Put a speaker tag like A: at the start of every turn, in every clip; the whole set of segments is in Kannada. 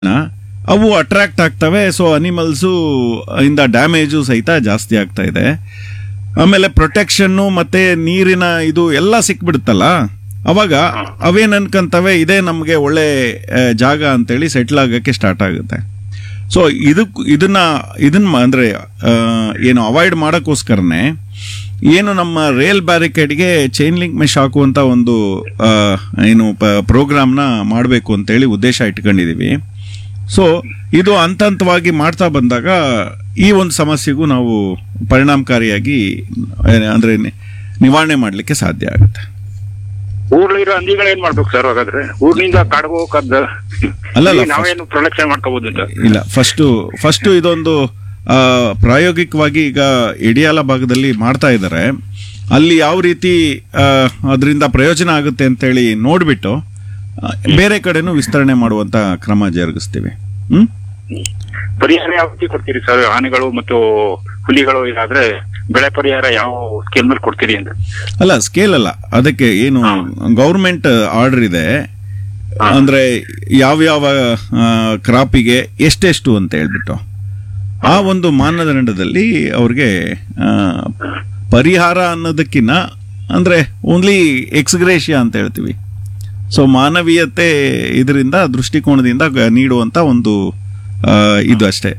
A: ಅವು ಅಟ್ರಾಕ್ಟ್ ಆಗ್ತವೆ ಸೊ ಅನಿಮಲ್ಸು ಇಂದ ಡ್ಯಾಮೇಜು ಸಹಿತ ಜಾಸ್ತಿ ಆಗ್ತಾ ಇದೆ ಆಮೇಲೆ ಪ್ರೊಟೆಕ್ಷನ್ನು ಮತ್ತೆ ನೀರಿನ ಇದು ಎಲ್ಲ ಸಿಕ್ಬಿಡುತ್ತಲ್ಲ ಅವಾಗ ಅವೇನ್ ಅನ್ಕಂತವೆ ಇದೇ ನಮಗೆ ಒಳ್ಳೆ ಆ, ಜಾಗ ಅಂತೇಳಿ ಸೆಟ್ಲ್ ಆಗಕ್ಕೆ ಸ್ಟಾರ್ಟ್ ಆಗುತ್ತೆ ಸೊ ಇದಕ್ ಇದನ್ನ ಇದನ್ನ ಅಂದ್ರೆ ಆ, ಏನು ಅವಾಯ್ಡ್ ಮಾಡೋಕ್ಕೋಸ್ಕರನೇ ಏನು ನಮ್ಮ ರೇಲ್ ಬ್ಯಾರಿಕೇಡ್ಗೆ ಚೈನ್ ಲಿಂಕ್ ಮೆಶ್ ಹಾಕುವಂತ ಒಂದು ಆ, ಏನು ಪ್ರೋಗ್ರಾಮ್ನ ಮಾಡಬೇಕು ಅಂತೇಳಿ ಉದ್ದೇಶ ಇಟ್ಕೊಂಡಿದೀವಿ ಸೊ ಇದು ಹಂತ ಹಂತವಾಗಿ ಮಾಡ್ತಾ ಬಂದಾಗ ಈ ಒಂದು ಸಮಸ್ಯೆಗೂ ನಾವು ಪರಿಣಾಮಕಾರಿಯಾಗಿ ಆ, ಅಂದ್ರೆ ನಿ- ನಿವಾರಣೆ ಮಾಡಲಿಕ್ಕೆ ಸಾಧ್ಯ ಆಗುತ್ತೆ
B: ಊರ್ಲಿರೋ ಹಂದಿಗಳು ಏನ್ ಮಾಡ್ಬೇಕು ಸರ್ ಹಾಗಾದ್ರೆ ಊರ್ನಿಂದ ಕಾಡ್ಗೆ ಹೋಗಕ್ಕದ್ದ
A: ಅಲ್ಲಲ್ಲ,
B: ಇಲ್ಲಿ ನಾವೇನು ಪ್ರೊಡಕ್ಷನ್ ಮಾಡ್ಕೋಬಹುದು ಅಂತ
A: ಇಲ್ಲ ಫಸ್ಟು ಫಸ್ಟು ಇದೊಂದು ಆ, ಪ್ರಾಯೋಗಿಕವಾಗಿ ಈಗ ಇಡಿಯಾಲ ಭಾಗದಲ್ಲಿ ಮಾಡ್ತಾ ಇದ್ದಾರೆ ಅಲ್ಲಿ ಯಾವ ರೀತಿ ಅದರಿಂದ ಪ್ರಯೋಜನ ಆಗುತ್ತೆ ಅಂತೇಳಿ ನೋಡ್ಬಿಟ್ಟು ಆ, ಬೇರೆ ಕಡೆನೂ ವಿಸ್ತರಣೆ ಮಾಡುವಂತ ಕ್ರಮ ಜರುಗಿಸ್ತೀವಿ ಹ್ಮ್
B: ಪರಿಹಾರ ಯಾವ ರೀತಿ ಕೊಡ್ತೀರಿ ಸರ್ ಆನೆಗಳು ಮತ್ತು ಹುಲಿಗಳು ಇದಾದ್ರೆ ಬೆಳೆ ಪರಿಹಾರ ಯಾವ ಸ್ಕೇಲ್ ಮೇಲೆ ಕೊಡ್ತೀರಿ ಅಂತ
A: ಅಲ್ಲ ಸ್ಕೇಲ್ ಅಲ್ಲ ಅದಕ್ಕೆ ಏನು ಗೌರ್ಮೆಂಟ್ ಆರ್ಡರ್ ಇದೆ ಅಂದ್ರೆ ಯಾವ್ಯಾವ ಕ್ರಾಪಿಗೆ ಎಷ್ಟೆಷ್ಟು ಅಂತ ಹೇಳ್ಬಿಟ್ಟು ಆ ಒಂದು ಮಾನದಂಡದಲ್ಲಿ ಅವ್ರಿಗೆ ಆ, ಪರಿಹಾರ ಅನ್ನೋದಕ್ಕಿನ್ನ ಅಂದ್ರೆ ಓನ್ಲಿ ಎಕ್ಸ್ಗ್ರೇಷಿಯಾ ಅಂತ ಹೇಳ್ತೀವಿ ಸೊ ಮಾನವೀಯತೆ ಇದರಿಂದ ದೃಷ್ಟಿಕೋನದಿಂದ ಗ- ನೀಡುವಂತ ಒಂದು ಆ, ಇದು ಅಷ್ಟೇ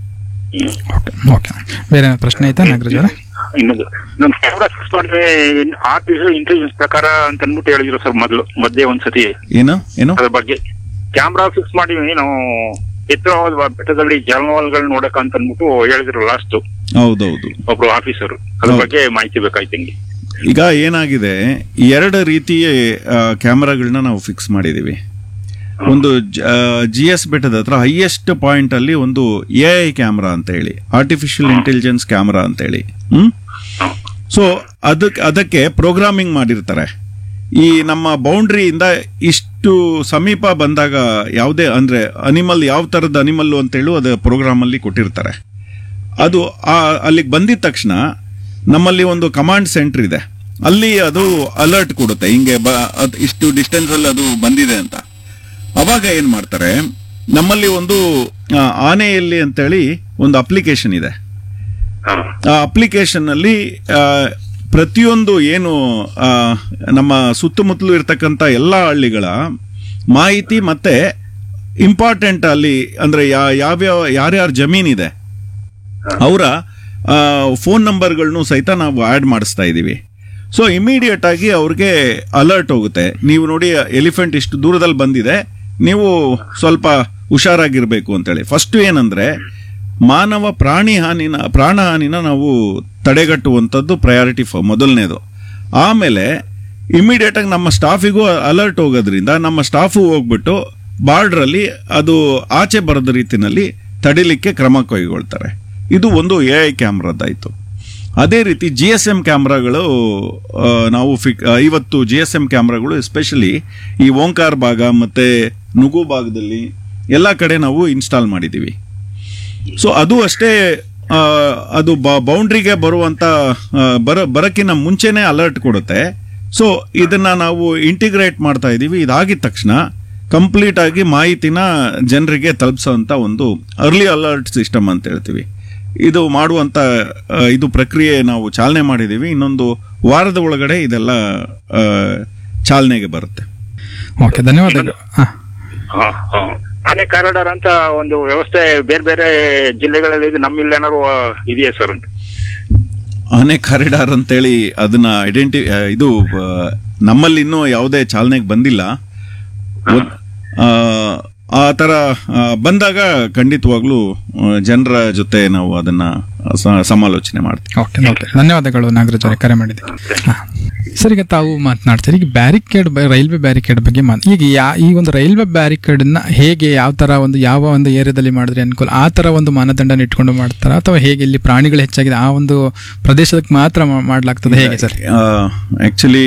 C: ಓಕೆ ಬೇರೆ ಏನಾದ್ರು ಪ್ರಶ್ನೆ ಐತಾ ನಾಗರಾಜ್ ಅವರೇ
B: ಇನ್ನೊಂದು ನಮ್ ಕ್ಯಾಮ್ರಾ ಫಿಕ್ಸ್ ಮಾಡಿದ್ರೆ ಆರ್ಟಿಫಿಷಿಯಲ್ ಇಂಟೆಲಿಜೆನ್ಸ್ ಪ್ರಕಾರ ಅಂತ ಅನ್ಬಿಟ್ಟು ಹೇಳಿದ್ರು ಸರ್ ಮೊದಲು ಮಧ್ಯೆ ಒಂದ್ಸತಿ
A: ಏನು ಏನು
B: ಅದ್ರ ಬಗ್ಗೆ ಕ್ಯಾಮ್ರಾ ಫಿಕ್ಸ್ ಮಾಡಿ ನಾವು ಎತ್ತರವಾದ ಬೆಟ್ಟದಲ್ಲಿ ಜಾನುವಾರುಗಳು ನೋಡಕ ಅಂತ ಅನ್ಬಿಟ್ಟು ಹೇಳಿದ್ರು ಲಾಸ್ಟ್
A: ಹೌದೌದು
B: ಒಬ್ರು ಆಫೀಸರ್ ಅದ್ರ
A: ಹೌದು.
B: ಬಗ್ಗೆ ಮಾಹಿತಿ ಬೇಕಾಯ್ತು ಹಿಂಗೆ
A: ಈಗ ಏನಾಗಿದೆ ಎರಡು ರೀತಿಯ ಕ್ಯಾಮ್ರಾಗಳನ್ನ ನಾವು ಫಿಕ್ಸ್ ಮಾಡಿದೀವಿ ಒಂದು ಜಿ ಎಸ್ ಬೆಟ್ಟದ ಹತ್ರ ಹೈಯೆಸ್ಟ್ ಪಾಯಿಂಟ್ ಅಲ್ಲಿ ಒಂದು ಎ ಐ ಕ್ಯಾಮ್ರಾ ಅಂತ ಹೇಳಿ ಆರ್ಟಿಫಿಷಿಯಲ್ ಇಂಟೆಲಿಜೆನ್ಸ್ ಕ್ಯಾಮ್ರಾ ಅಂತ ಹೇಳಿ ಹ್ಮ್ ಸೊ ಅದಕ್ಕೆ ಅದಕ್ಕೆ ಪ್ರೋಗ್ರಾಮಿಂಗ್ ಮಾಡಿರ್ತಾರೆ ಈ ನಮ್ಮ ಬೌಂಡ್ರಿಯಿಂದ ಇಷ್ಟು ಸಮೀಪ ಬಂದಾಗ ಯಾವುದೇ ಅಂದ್ರೆ ಅನಿಮಲ್ ಯಾವ ತರದ ಅನಿಮಲ್ ಅಂತೇಳಿ ಅದು ಪ್ರೋಗ್ರಾಮ್ ಅಲ್ಲಿ ಕೊಟ್ಟಿರ್ತಾರೆ ಅದು ಆ ಅಲ್ಲಿಗೆ ಬಂದಿದ ತಕ್ಷಣ ನಮ್ಮಲ್ಲಿ ಒಂದು ಕಮಾಂಡ್ ಸೆಂಟರ್ ಇದೆ ಅಲ್ಲಿ ಅದು ಅಲರ್ಟ್ ಕೊಡುತ್ತೆ ಹಿಂಗೆ ಬ ಅದ್ ಇಷ್ಟು ಡಿಸ್ಟೆನ್ಸ್ ಅಲ್ಲಿ ಅದು ಬಂದಿದೆ ಅಂತ ಅವಾಗ ಏನ್ ಮಾಡ್ತಾರೆ ನಮ್ಮಲ್ಲಿ ಒಂದು ಆ, ಆನೆಯಲ್ಲಿ ಅಂತೇಳಿ ಒಂದು ಅಪ್ಲಿಕೇಶನ್ ಇದೆ
B: ಹಾ.
A: ಆ ಅಪ್ಲಿಕೇಶನ್ ಅಲ್ಲಿ ಆ, ಪ್ರತಿಯೊಂದು ಏನು ಆ, ನಮ್ಮ ಸುತ್ತಮುತ್ತಲು ಇರ್ತಕ್ಕಂಥ ಎಲ್ಲ ಹಳ್ಳಿಗಳ ಮಾಹಿತಿ ಮತ್ತೆ ಇಂಪಾರ್ಟೆಂಟ್ ಅಲ್ಲಿ ಅಂದ್ರೆ ಯಾ- ಯಾವ್ಯಾವ ಯಾರ್ಯಾರ ಜಮೀನಿದೆ ಅವರ ಫೋನ್ ನಂಬರ್ಗಳನ್ನು ಸಹಿತ ನಾವು ಆ್ಯಡ್ ಮಾಡಿಸ್ತಾ ಇದ್ದೀವಿ ಸೊ ಇಮಿಡಿಯೇಟ್ ಆಗಿ ಅವ್ರಿಗೆ ಅಲರ್ಟ್ ಹೋಗುತ್ತೆ ನೀವು ನೋಡಿ ಎಲಿಫೆಂಟ್ ಇಷ್ಟು ದೂರದಲ್ಲಿ ಬಂದಿದೆ ನೀವು ಸ್ವಲ್ಪ ಹುಷಾರಾಗಿರ್ಬೇಕು ಅಂತೇಳಿ ಫಸ್ಟ್ ಏನಂದ್ರೆ ಮಾನವ ಪ್ರಾಣಿ ಹಾನಿನ ಪ್ರಾಣ ಹಾನಿನ ನಾವು ತಡೆಗಟ್ಟುವಂಥದ್ದು ಪ್ರಯಾರಿಟಿ ಮೊದಲನೇದು ಆಮೇಲೆ ಇಮಿಡಿಯೇಟ್ ಆಗಿ ನಮ್ಮ ಸ್ಟಾಫಿಗೂ ಅಲರ್ಟ್ ಹೋಗೋದ್ರಿಂದ ನಮ್ಮ ಸ್ಟಾಫು ಹೋಗ್ಬಿಟ್ಟು ಬಾರ್ಡ್ರ್ ಅಲ್ಲಿ ಅದು ಆಚೆ ಬರದ ರೀತಿನಲ್ಲಿ ತಡಿಲಿಕ್ಕೆ ಕ್ರಮ ಕೈಗೊಳ್ತಾರೆ ಇದು ಒಂದು ಎ ಐ ಕ್ಯಾಮ್ರಾದಾಯ್ತು ಅದೇ ರೀತಿ ಜಿ ಎಸ್ ಎಂ ಕ್ಯಾಮ್ರಾಗಳು ಆ, ನಾವು ಫಿಕ್ ಐವತ್ತು ಜಿ ಎಸ್ ಎಂ ಕ್ಯಾಮ್ರಾಗಳು ಎಸ್ಪೆಷಲಿ ಈ ಓಂಕಾರ್ ಭಾಗ ಮತ್ತೆ ನುಗು ಭಾಗದಲ್ಲಿ ಎಲ್ಲ ಕಡೆ ನಾವು ಇನ್ಸ್ಟಾಲ್ ಮಾಡಿದ್ದೀವಿ ಸೊ ಅದು ಅಷ್ಟೇ ಆ, ಅದು ಬೌಂಡ್ರಿಗೆ ಬರುವಂತ ಆ, ಬರ ಬರಕ್ಕಿಂತ ಮುಂಚೆನೆ ಅಲರ್ಟ್ ಕೊಡುತ್ತೆ ಸೊ ಇದನ್ನ ನಾವು ಇಂಟಿಗ್ರೇಟ್ ಮಾಡ್ತಾ ಇದ್ದೀವಿ ಇದಾಗಿದ ತಕ್ಷಣ ಕಂಪ್ಲೀಟ್ ಆಗಿ ಮಾಹಿತಿನ ಜನರಿಗೆ ತಲುಪಿಸುವಂತ ಒಂದು ಅರ್ಲಿ ಅಲರ್ಟ್ ಸಿಸ್ಟಮ್ ಅಂತ ಹೇಳ್ತೀವಿ ಇದು ಮಾಡುವಂತ ಆ, ಇದು ಪ್ರಕ್ರಿಯೆ ನಾವು ಚಾಲನೆ ಮಾಡಿದ್ದೀವಿ ಇನ್ನೊಂದು ವಾರದ ಒಳಗಡೆ ಇದೆಲ್ಲ ಆ, ಚಾಲನೆಗೆ ಬರುತ್ತೆ
C: ಓಕೆ ಧನ್ಯವಾದಗಳು ಹಾ
B: ಹಾ, ಹಾ. ಆನೆ ಕಾರಿಡಾರ್ ಅಂತ ಒಂದು ವ್ಯವಸ್ಥೆ ಬೇರೆ ಬೇರೆ ಜಿಲ್ಲೆಗಳಲ್ಲಿ ಇದೆ ನಮ್ಮಿಲ್ಲಿ ಏನಾದ್ರು ಆ, ಇದೆಯಾ ಸರ್ ಅಂತ
A: ಆನೆ ಕಾರಿಡಾರ್ ಅಂತೇಳಿ ಅದನ್ನ ಐಡೆಂಟಿ ಇದು ಆ, ನಮ್ಮಲ್ಲಿ ಇನ್ನೂ ಯಾವುದೇ ಚಾಲನೆಗೆ ಬಂದಿಲ್ಲ ಒಂದ್- ಆ, ಆ ತರ ಆ, ಬಂದಾಗ ಖಂಡಿತವಾಗ್ಲೂ ಜನರ ಜೊತೆ ನಾವು ಅದನ್ನ ಸ- ಸಮಾಲೋಚನೆ ಮಾಡ್ತೀವಿ
C: ಓಕೆ ಓಕೆ ಧನ್ಯವಾದಗಳು ನಾಗರಾಜ್ ಅವರೇ ಕರೆ ಮಾಡಿದ್ದಕ್ಕೆ ಹಾ. ಸರ್ ಈಗ ತಾವು ಮಾತನಾಡ್ತೀರಿ ಈಗ ಬ್ಯಾರಿಕೇಡ್ ರೈಲ್ವೆ ಬ್ಯಾರಿಕೇಡ್ ಬಗ್ಗೆ ಮಾತು ಈಗ ಯಾ ಈ ಒಂದು ರೈಲ್ವೆ ಬ್ಯಾರಿಕೇಡ್ನ ಹೇಗೆ ಯಾವ ತರ ಒಂದು ಯಾವ ಒಂದು ಏರಿಯಾದಲ್ಲಿ ಮಾಡಿದ್ರೆ ಅನುಕೂಲ ಆ ತರ ಒಂದು ಮಾನದಂಡನ ಇಟ್ಕೊಂಡು ಮಾಡ್ತಾರಾ ಅಥವಾ ಹೇಗೆ ಇಲ್ಲಿ ಪ್ರಾಣಿಗಳು ಹೆಚ್ಚಾಗಿದೆ ಆ ಒಂದು ಪ್ರದೇಶಕ್ಕೆ ಮಾತ್ರ ಮಾ- ಮಾಡ್ಲಾಗ್ತದೆ ಹೇಗೆ ಸರ್
A: ಆಕ್ಚುಲಿ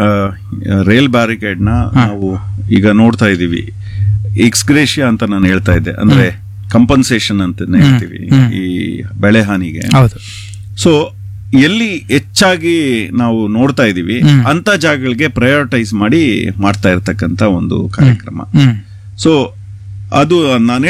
A: ರೈಲ್ ಬ್ಯಾರಿಕೇಡ್ನ ನಾವು ಈಗ ನೋಡ್ತಾ ಇದ್ದೀವಿ ಎಕ್ಸ್ಗ್ರೇಷಿಯಾ ಅಂತ ನಾನು ಹೇಳ್ತಾ ಇದ್ದೆ ಅಂದ್ರೆ ಕಂಪನ್ಸೇಷನ್ ಅಂತ ಹೇಳ್ತೀವಿ ಈ ಬೆಳೆ ಹಾನಿಗೆ
C: ಹೌದು
A: ಸೊ ಎಲ್ಲಿ ಹೆಚ್ಚಾಗಿ ನಾವು ನೋಡ್ತಾ ಇದೀವಿ ಅಂತ ಜಾಗಗಳಿಗೆ ಪ್ರಯಾರಿಟೈಸ್ ಮಾಡಿ ಮಾಡ್ತಾ ಇರ್ತಕ್ಕಂತ ಒಂದು ಕಾರ್ಯಕ್ರಮ
C: ಹ್ಮ್
A: ಸೊ ಅದು ನಾನು